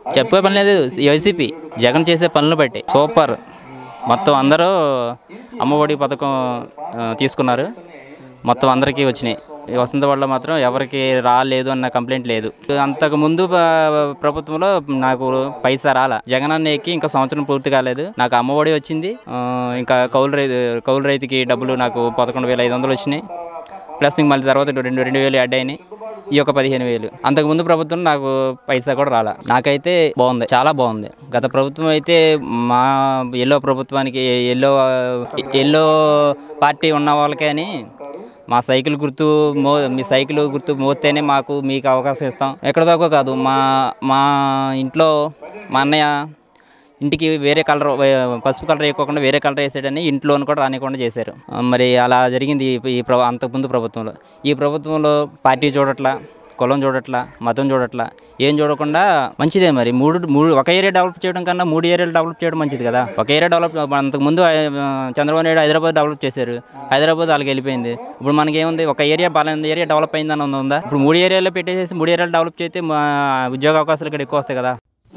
చెప్పే పని లేదు వైసీపీ జగన్ చేసే పనులు బట్టి సూపర్ మొత్తం అందరూ అమ్మఒడి పథకం ఆ, తీసుకున్నారు మొత్తం అందరికీ వచ్చినాయి ఈ వసంత వల్ల మాత్రం ఎవరికి రాలేదు అన్న కంప్లైంట్ లేదు అంతకు ముందు ప- ప్రభుత్వంలో నాకు పైసా రాల జగన్ అన్న ఎక్కి ఇంకా సంవత్సరం పూర్తి కాలేదు నాకు అమ్మఒడి వచ్చింది ఆ, ఇంకా కౌలు రైతు కౌలు రైతుకి డబ్బులు నాకు పదకొండు వేల ఐదు వందలు వచ్చినాయి ప్లస్ ఇంక మళ్ళీ తర్వాత రెండు రెండు వేలు యాడ్ అయినాయి ఈ యొక్క పదిహేను వేలు అంతకుముందు ప్రభుత్వం నాకు పైసా కూడా రాలా నాకైతే బాగుంది చాలా బాగుంది గత ప్రభుత్వం అయితే మా ఎల్లో ప్రభుత్వానికి ఎల్లో ఎల్లో పార్టీ ఉన్న వాళ్ళకే అని మా సైకిల్ గుర్తు మో మీ సైకిల్ గుర్తు మోస్తేనే మాకు మీకు అవకాశం ఇస్తాం ఎక్కడ దాకా కాదు మా మా ఇంట్లో మా అన్నయ్య ఇంటికి వేరే కలర్ వే- పసుపు కలర్ వేయకోకుండా వేరే కలర్ వేసాడని ఇంట్లోని కూడా రానికుండా చేశారు ఆ, మరి అలా జరిగింది ఈ- ఈ ప్ర అంతకుముందు ప్రభుత్వంలో ఈ ప్రభుత్వంలో పార్టీ చూడట్లా కులం చూడట్లా మతం చూడట్లా ఏం చూడకుండా మంచిదే మరి మూడు మూడు ఒక ఏరియా డెవలప్ చేయడం కన్నా మూడు ఏరియాలు డెవలప్ చేయడం మంచిది కదా ఒక ఏరియా డెవలప్ అంతకుముందు ఆ, చంద్రబాబు నాయుడు హైదరాబాద్ డెవలప్ చేశారు హైదరాబాద్ వాళ్ళకి వెళ్ళిపోయింది ఇప్పుడు మనకి ఏముంది ఒక ఏరియా పలానా ఏరియా డెవలప్ అయిందని ఉందా ఇప్పుడు మూడు ఏరియాలో పెట్టేసి మూడు ఏరియాలు డెవలప్ చేస్తే మా ఉద్యోగ అవకాశాలు ఇక్కడ ఎక్కువ వస్తాయి కదా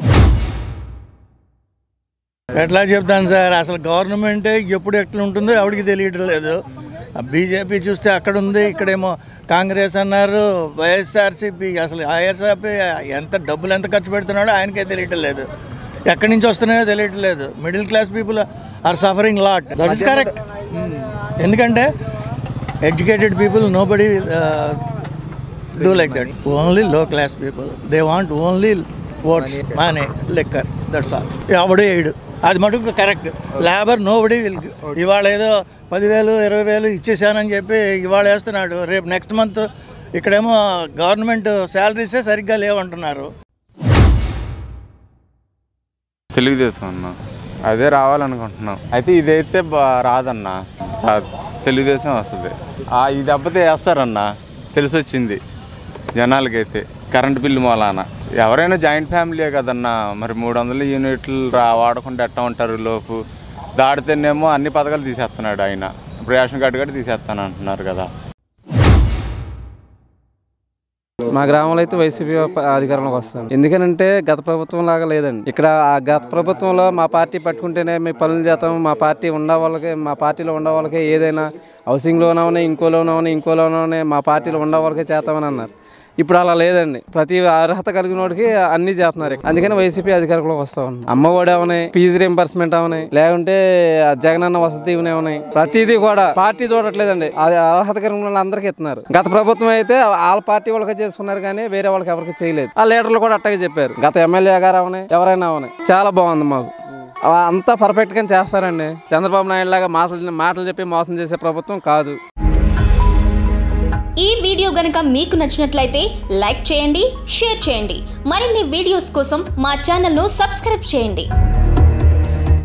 ఎట్లా చెప్తాను సార్ అసలు గవర్నమెంటే ఎప్పుడు ఎట్లా ఉంటుందో ఎవరికి తెలియటం లేదు బీజేపీ చూస్తే అక్కడ ఉంది ఇక్కడేమో కాంగ్రెస్ అన్నారు వైఎస్ఆర్సీపీ అసలు వైఎస్ఆర్పీ ఎంత డబ్బులు ఎంత ఖర్చు పెడుతున్నాడో ఆయనకే తెలియటం లేదు ఎక్కడి నుంచి వస్తున్నాయో తెలియటం లేదు middle class people are suffering lot that is correct ఎందుకంటే educated people nobody do like that only low class people they want only votes money liquor that's all ఎవడు ఏడు అది మటుకు correct labour nobody will ఇవాళ ఏదో పదివేలు ఇరవై వేలు ఇచ్చేసానని చెప్పి ఇవాళ వేస్తున్నాడు రేపు నెక్స్ట్ మంత్ ఇక్కడేమో గవర్నమెంట్ శాలరీసే సరిగ్గా లేవంటున్నారు తెలుగుదేశం అన్న అదే రావాలనుకుంటున్నాం అయితే ఇదైతే బా రాదన్న రాదు తెలుగుదేశం వస్తుంది ఆ, ఈ దెబ్బతే వేస్తారన్న తెలిసి వచ్చింది జనాలకైతే కరెంటు బిల్లు మూలాన ఎవరైనా జాయింట్ ఫ్యామిలీయే కదన్న మరి మూడు వందల యూనిట్లు రా వాడకుండా ఎట్టా ఉంటారు లోపు దాడితేనేమో అన్ని పథకాలు తీసేస్తున్నాడు ఆయన ఇప్పుడు రేషన్ కార్డు కూడా తీసేస్తాను అంటున్నారు కదా మా గ్రామంలో అయితే వైసీపీ ప- అధికారంలోకి వస్తాను ఎందుకనంటే గత ప్రభుత్వం లాగా లేదండి ఇక్కడ ఆ గత ప్రభుత్వంలో మా పార్టీ పట్టుకుంటేనే మీ పనులు చేస్తాం మా పార్టీ ఉన్న వాళ్ళకి మా పార్టీలో ఉన్న వాళ్ళకి ఏదైనా హౌసింగ్ లోన్ అవని ఇంకో లోన్ అవని ఇంకో లోన్ అవని మా పార్టీలో ఉన్న వాళ్ళకే చేస్తామని అన్నారు ఇప్పుడు అలా లేదండి ప్రతి అర్హత కలిగిన వాడికి అన్ని చేస్తున్నారు అందుకని వైసీపీ అధికారంలోకి వస్తా ఉంది అమ్మ ఒడి అవని ఫీజు రింబర్స్మెంట్ అవని లేకుంటే ఆ జగనన్న వసతి దీవెన అవని ప్రతిదీ కూడా పార్టీ చూడట్లేదండి అది అర్హత కలిగిన వాళ్ళందరికీ ఇస్తున్నారు గత ప్రభుత్వం అయితే వాళ్ళ పార్టీ వాళ్ళకి చేసుకున్నారు కానీ వేరే వాళ్ళకి ఎవరికి చేయలేదు ఆ లీడర్లు కూడా అట్టగే చెప్పారు గత ఎమ్మెల్యే గారు అవని ఎవరైనా అవని చాలా బాగుంది మాకు ఆ అంతా పర్ఫెక్ట్ గా చేస్తారండి చంద్రబాబు నాయుడు లాగా మాటలు మాటలు చెప్పి మోసం చేసే ప్రభుత్వం కాదు ఈ వీడియో గనుక మీకు నచ్చినట్లయితే లైక్ చేయండి షేర్ చేయండి మరిన్ని వీడియోస్ కోసం మా ఛానల్ను సబ్స్క్రైబ్ చేయండి